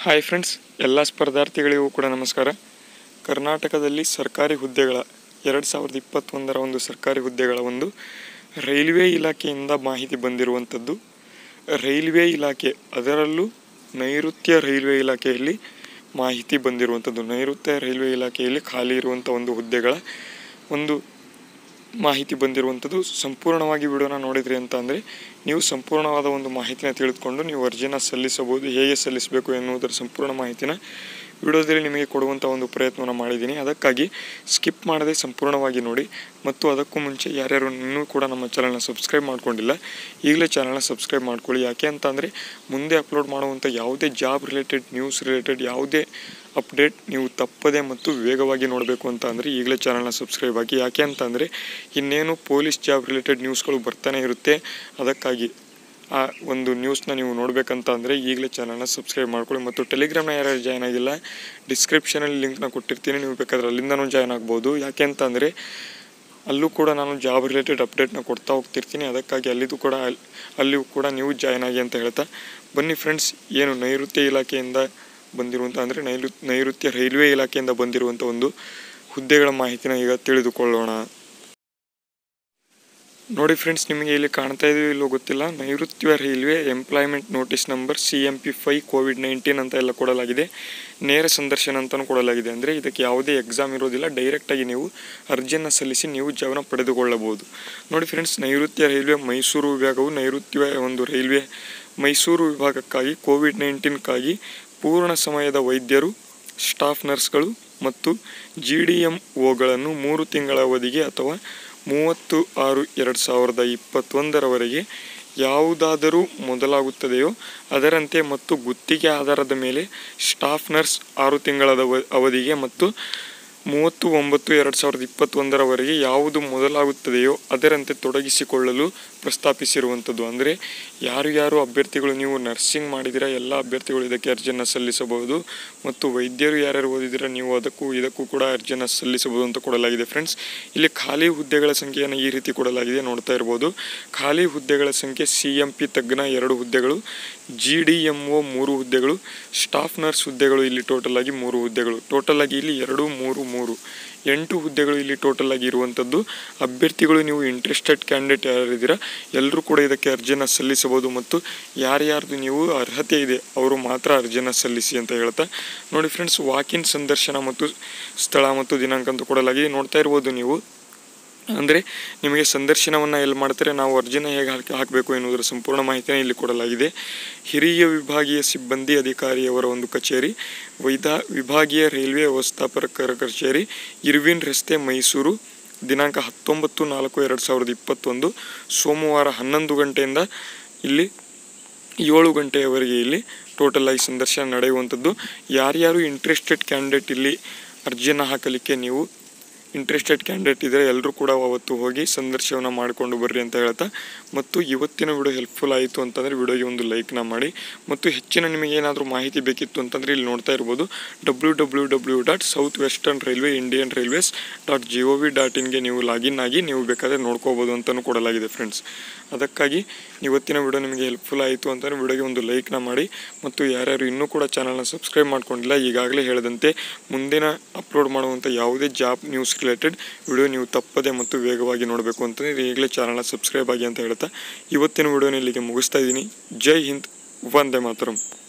hi friends ಎಲ್ಲ ಸ್ಪರ್ಧಾರ್ಥಿಗಳಿಗೂ ಕೂಡ ನಮಸ್ಕಾರ ಕರ್ನಾಟಕದಲ್ಲಿ ಸರ್ಕಾರಿ ಹುದ್ದೆಗಳ ಎರಡು ಸಾವಿರದ ಇಪ್ಪತ್ತೊಂದರ ಒಂದು ಸರ್ಕಾರಿ ಹುದ್ದೆಗಳ ಒಂದು ರೈಲ್ವೆ ಇಲಾಖೆಯಿಂದ ಮಾಹಿತಿ ಬಂದಿರುವಂಥದ್ದು ರೈಲ್ವೆ ಇಲಾಖೆ ಅದರಲ್ಲೂ ನೈಋತ್ಯ ರೈಲ್ವೆ ಇಲಾಖೆಯಲ್ಲಿ ಮಾಹಿತಿ ಬಂದಿರುವಂಥದ್ದು ನೈಋತ್ಯ ರೈಲ್ವೆ ಇಲಾಖೆಯಲ್ಲಿ ಖಾಲಿ ಇರುವಂಥ ಒಂದು ಹುದ್ದೆಗಳ ಒಂದು ಮಾಹಿತಿ ಬಂದಿರುವಂಥದ್ದು ಸಂಪೂರ್ಣವಾಗಿ ವಿಡಿಯೋನ ನೋಡಿದ್ರಿ ಅಂತ ಅಂದರೆ ನೀವು ಸಂಪೂರ್ಣವಾದ ಒಂದು ಮಾಹಿತಿನ ತಿಳಿದುಕೊಂಡು ನೀವು ಅರ್ಜಿನ ಸಲ್ಲಿಸಬಹುದು ಹೇಗೆ ಸಲ್ಲಿಸಬೇಕು ಎನ್ನುವುದರ ಸಂಪೂರ್ಣ ಮಾಹಿತಿನ ವಿಡಿಯೋದಲ್ಲಿ ನಿಮಗೆ ಕೊಡುವಂಥ ಒಂದು ಪ್ರಯತ್ನವನ್ನು ಮಾಡಿದ್ದೀನಿ ಅದಕ್ಕಾಗಿ ಸ್ಕಿಪ್ ಮಾಡದೆ ಸಂಪೂರ್ಣವಾಗಿ ನೋಡಿ ಮತ್ತು ಅದಕ್ಕೂ ಮುಂಚೆ ಯಾರ್ಯಾರು ಇನ್ನೂ ಕೂಡ ನಮ್ಮ ಚಾನಲ್ನ ಸಬ್ಸ್ಕ್ರೈಬ್ ಮಾಡ್ಕೊಂಡಿಲ್ಲ ಈಗಲೇ ಚಾನಲ್ನ ಸಬ್ಸ್ಕ್ರೈಬ್ ಮಾಡ್ಕೊಳ್ಳಿ ಯಾಕೆ ಅಂತ ಅಂದರೆ ಮುಂದೆ ಅಪ್ಲೋಡ್ ಮಾಡುವಂಥ ಯಾವುದೇ ಜಾಬ್ ರಿಲೇಟೆಡ್ ನ್ಯೂಸ್ ರಿಲೇಟೆಡ್ ಯಾವುದೇ ಅಪ್ಡೇಟ್ ನೀವು ತಪ್ಪದೆ ಮತ್ತು ವೇಗವಾಗಿ ನೋಡಬೇಕು ಅಂತ ಅಂದರೆ ಈಗಲೇ ಚಾನಲ್ನ ಸಬ್ಸ್ಕ್ರೈಬ್ ಆಗಿ ಯಾಕೆ ಅಂತ ಅಂದರೆ ಇನ್ನೇನು ಪೊಲೀಸ್ ಜಾಬ್ ರಿಲೇಟೆಡ್ ನ್ಯೂಸ್ಗಳು ಬರ್ತಾನೆ ಇರುತ್ತೆ ಅದಕ್ಕಾಗಿ ಆ ಒಂದು ನ್ಯೂಸ್ನ ನೀವು ನೋಡಬೇಕಂತ ಅಂದರೆ ಈಗಲೇ ಚಾನಲ್ನ ಸಬ್ಸ್ಕ್ರೈಬ್ ಮಾಡ್ಕೊಳ್ಳಿ ಮತ್ತು ಟೆಲಿಗ್ರಾಮ್ನ ಯಾರ್ಯಾರು ಜಾಯ್ನ್ ಆಗಿಲ್ಲ ಡಿಸ್ಕ್ರಿಪ್ಷನಲ್ಲಿ ಲಿಂಕ್ನ ಕೊಟ್ಟಿರ್ತೀನಿ ನೀವು ಬೇಕಾದ್ರೆ ಅಲ್ಲಿಂದನೂ ಜಾಯ್ನ್ ಆಗ್ಬೋದು ಯಾಕೆ ಅಂತ ಅಂದರೆ ಅಲ್ಲೂ ಕೂಡ ನಾನು ಜಾಬ್ ರಿಲೇಟೆಡ್ ಅಪ್ಡೇಟ್ನ ಕೊಡ್ತಾ ಹೋಗ್ತಿರ್ತೀನಿ ಅದಕ್ಕಾಗಿ ಅಲ್ಲಿದು ಕೂಡ ಅಲ್- ಅಲ್ಲಿಯೂ ಕೂಡ ನೀವು ಜಾಯ್ನ್ ಆಗಿ ಅಂತ ಹೇಳ್ತಾ ಬನ್ನಿ ಫ್ರೆಂಡ್ಸ್ ಏನು ನೈಋತ್ಯ ಇಲಾಖೆಯಿಂದ ಬಂದಿರುವಂಥ ಅಂದರೆ ನೈಋ ನೈಋತ್ಯ ರೈಲ್ವೆ ಇಲಾಖೆಯಿಂದ ಬಂದಿರುವಂಥ ಒಂದು ಹುದ್ದೆಗಳ ಮಾಹಿತಿನ ಈಗ ತಿಳಿದುಕೊಳ್ಳೋಣ ನೋಡಿ ಫ್ರೆಂಡ್ಸ್ ನಿಮಗೆ ಇಲ್ಲಿ ಕಾಣ್ತಾ ಇದೆಯೋ ಇಲ್ಲೋ ಗೊತ್ತಿಲ್ಲ ನೈಋತ್ಯ railway employment notice number C M P ಫೈ ಕೋವಿಡ್ ನೈನ್ಟೀನ್ ಅಂತ ಎಲ್ಲ ಕೊಡಲಾಗಿದೆ ನೇರ ಸಂದರ್ಶನ ಅಂತಲೂ ಕೊಡಲಾಗಿದೆ ಅಂದರೆ ಇದಕ್ಕೆ ಯಾವುದೇ ಎಕ್ಸಾಮ್ ಇರೋದಿಲ್ಲ ಡೈರೆಕ್ಟಾಗಿ ನೀವು ಅರ್ಜಿಯನ್ನು ಸಲ್ಲಿಸಿ ನೀವು ಜಾಬನ್ನ ಪಡೆದುಕೊಳ್ಳಬಹುದು ನೋಡಿ ಫ್ರೆಂಡ್ಸ್ ನೈಋತ್ಯ ರೈಲ್ವೆ ಮೈಸೂರು ವಿಭಾಗವು ನೈಋತ್ಯ ಒಂದು ರೈಲ್ವೆ ಮೈಸೂರು ವಿಭಾಗಕ್ಕಾಗಿ ಕೋವಿಡ್ ನೈನ್ಟೀನ್ಗಾಗಿ ಪೂರ್ಣ ಸಮಯದ ವೈದ್ಯರು ಸ್ಟಾಫ್ ನರ್ಸ್ಗಳು ಮತ್ತು ಜಿ ಡಿ ಎಂ ಒಗಳನ್ನು ಮೂರು ತಿಂಗಳ ಅವಧಿಗೆ ಅಥವಾ ಮೂವತ್ತು ಆರು ಎರಡು ಸಾವಿರದ ಇಪ್ಪತ್ತೊಂದರವರೆಗೆ ಯಾವುದಾದರೂ ಮೊದಲಾಗುತ್ತದೆಯೋ ಅದರಂತೆ ಮತ್ತು ಗುತ್ತಿಗೆ ಆಧಾರದ ಮೇಲೆ ಸ್ಟಾಫ್ ನರ್ಸ್ ಆರು ತಿಂಗಳ ಅವ- ಅವಧಿಗೆ ಮತ್ತು ಮೂವತ್ತು ಒಂಬತ್ತು ಎರಡು ಸಾವಿರದ ಇಪ್ಪತ್ತೊಂದರವರೆಗೆ ಯಾವುದು ಮೊದಲಾಗುತ್ತದೆಯೋ ಅದರಂತೆ ತೊಡಗಿಸಿಕೊಳ್ಳಲು ಪ್ರಸ್ತಾಪಿಸಿರುವಂಥದ್ದು ಅಂದರೆ ಯಾರು ಯಾರು ಅಭ್ಯರ್ಥಿಗಳು ನೀವು ನರ್ಸಿಂಗ್ ಮಾಡಿದಿರ ಎಲ್ಲ ಅಭ್ಯರ್ಥಿಗಳು ಇದಕ್ಕೆ ಅರ್ಜಿಯನ್ನು ಸಲ್ಲಿಸಬಹುದು ಮತ್ತು ವೈದ್ಯರು ಯಾರ್ಯಾರು ಓದಿದಿರ ನೀವು ಅದಕ್ಕೂ ಇದಕ್ಕೂ ಕೂಡ ಅರ್ಜಿಯನ್ನು ಸಲ್ಲಿಸಬಹುದು ಅಂತ ಕೊಡಲಾಗಿದೆ ಫ್ರೆಂಡ್ಸ್ ಇಲ್ಲಿ ಖಾಲಿ ಹುದ್ದೆಗಳ ಸಂಖ್ಯೆಯನ್ನು ಈ ರೀತಿ ಕೊಡಲಾಗಿದೆ ನೋಡ್ತಾ ಇರ್ಬೋದು ಖಾಲಿ ಹುದ್ದೆಗಳ ಸಂಖ್ಯೆ ಸಿ ಎಂ ಪಿ ತಜ್ಞ ಎರಡು ಹುದ್ದೆಗಳು ಜಿ ಡಿ ಎಮ್ ಒ ಮೂರು ಹುದ್ದೆಗಳು ಸ್ಟಾಫ್ ನರ್ಸ್ ಹುದ್ದೆಗಳು ಇಲ್ಲಿ ಟೋಟಲ್ ಆಗಿ ಮೂರು ಹುದ್ದೆಗಳು ಟೋಟಲ್ ಆಗಿ ಇಲ್ಲಿ ಎರಡು ಮೂರು ಮೂರು ಎಂಟು ಹುದ್ದೆಗಳು ಇಲ್ಲಿ ಟೋಟಲ್ ಆಗಿ ಇರುವಂಥದ್ದು ಅಭ್ಯರ್ಥಿಗಳು ನೀವು ಇಂಟ್ರೆಸ್ಟೆಡ್ ಕ್ಯಾಂಡಿಡೇಟ್ ಯಾರಿದ್ದೀರಾ ಎಲ್ಲರೂ ಕೂಡ ಇದಕ್ಕೆ ಅರ್ಜಿಯನ್ನು ಸಲ್ಲಿಸಬಹುದು ಮತ್ತು ಯಾರ್ಯಾರ್ದು ನೀವು ಅರ್ಹತೆ ಇದೆ ಅವರು ಮಾತ್ರ ಅರ್ಜಿಯನ್ನು ಸಲ್ಲಿಸಿ ಅಂತ ಹೇಳ್ತಾ ನೋಡಿ ಫ್ರೆಂಡ್ಸ್ ವಾಕಿನ್ ಸಂದರ್ಶನ ಮತ್ತು ಸ್ಥಳ ಮತ್ತು ದಿನಾಂಕ ಅಂತ ಕೊಡಲಾಗಿದೆ ನೋಡ್ತಾ ಇರ್ಬೋದು ನೀವು ಅಂದರೆ ನಿಮಗೆ ಸಂದರ್ಶನವನ್ನು ಎಲ್ಲಿ ಮಾಡ್ತಾರೆ ನಾವು ಅರ್ಜಿನ ಹೇಗೆ ಹಾಕಿ ಹಾಕಬೇಕು ಎನ್ನುವುದರ ಸಂಪೂರ್ಣ ಮಾಹಿತಿಯನ್ನು ಇಲ್ಲಿ ಕೊಡಲಾಗಿದೆ ಹಿರಿಯ ವಿಭಾಗೀಯ ಸಿಬ್ಬಂದಿ ಅಧಿಕಾರಿಯವರ ಒಂದು ಕಚೇರಿ ವೈದಾ ವಿಭಾಗೀಯ ರೈಲ್ವೆ ವ್ಯವಸ್ಥಾಪಕರ ಕಚೇರಿ ಇರ್ವಿನ್ ರಸ್ತೆ ಮೈಸೂರು ದಿನಾಂಕ ಹತ್ತೊಂಬತ್ತು ನಾಲ್ಕು ಎರಡು ಸಾವಿರದ ಇಪ್ಪತ್ತೊಂದು ಸೋಮವಾರ ಹನ್ನೊಂದು ಗಂಟೆಯಿಂದ ಇಲ್ಲಿ ಏಳು ಗಂಟೆಯವರೆಗೆ ಇಲ್ಲಿ ಟೋಟಲ್ ಆಗಿ ಸಂದರ್ಶನ ನಡೆಯುವಂಥದ್ದು ಯಾರ್ಯಾರು ಇಂಟ್ರೆಸ್ಟೆಡ್ ಕ್ಯಾಂಡಿಡೇಟ್ ಇಲ್ಲಿ ಅರ್ಜಿಯನ್ನು ಹಾಕಲಿಕ್ಕೆ ನೀವು ಇಂಟ್ರೆಸ್ಟೆಡ್ ಕ್ಯಾಂಡಿಡೇಟ್ ಇದ್ದರೆ ಎಲ್ಲರೂ ಕೂಡ ಅವತ್ತು ಹೋಗಿ ಸಂದರ್ಶನವನ್ನು ಮಾಡಿಕೊಂಡು ಬರ್ರಿ ಅಂತ ಹೇಳ್ತಾ ಮತ್ತು ಇವತ್ತಿನ ವಿಡಿಯೋ ಹೆಲ್ಪ್ಫುಲ್ ಆಯಿತು ಅಂತಂದರೆ ವಿಡಿಯೋಗೆ ಒಂದು ಲೈಕ್ನ ಮಾಡಿ ಮತ್ತು ಹೆಚ್ಚಿನ ನಿಮಗೆ ಏನಾದರೂ ಮಾಹಿತಿ ಬೇಕಿತ್ತು ಅಂತಂದರೆ ಇಲ್ಲಿ ನೋಡ್ತಾ ಇರ್ಬೋದು W W W dot south western railway Indian railways dot G O V dot ಇನ್ಗೆ ನೀವು ಲಾಗಿನ್ ಆಗಿ ನೀವು ಬೇಕಾದರೆ ನೋಡ್ಕೋಬೋದು ಅಂತಲೂ ಕೊಡಲಾಗಿದೆ ಫ್ರೆಂಡ್ಸ್ ಅದಕ್ಕಾಗಿ ಇವತ್ತಿನ ವಿಡಿಯೋ ನಿಮಗೆ ಹೆಲ್ಪ್ಫುಲ್ ಆಯಿತು ಅಂತಂದರೆ ವಿಡಿಯೋಗೆ ಒಂದು ಲೈಕ್ನ ಮಾಡಿ ಮತ್ತು ಯಾರ್ಯಾರು ಇನ್ನೂ ಕೂಡ ಚಾನಲ್ನ ಸಬ್ಸ್ಕ್ರೈಬ್ ಮಾಡ್ಕೊಂಡಿಲ್ಲ ಈಗಾಗಲೇ ಹೇಳಿದಂತೆ ಮುಂದಿನ ಅಪ್ಲೋಡ್ ಮಾಡುವಂಥ ಯಾವುದೇ ಜಾಬ್ ನ್ಯೂಸ್ ರಿಲೇಟೆಡ್ ವಿಡಿಯೋ ನೀವು ತಪ್ಪದೆ ಮತ್ತು ವೇಗವಾಗಿ ನೋಡಬೇಕು ಅಂತಂದರೆ ಈಗಲೇ ಚಾನಲ್ನ ಸಬ್ಸ್ಕ್ರೈಬ್ ಆಗಿ ಅಂತ ಹೇಳ್ತಾ ಇವತ್ತಿನ ವಿಡಿಯೋನ ಇಲ್ಲಿಗೆ ಮುಗಿಸ್ತಾ ಇದ್ದೀನಿ ಜೈ ಹಿಂದ್ ವಂದೇ ಮಾತರಂ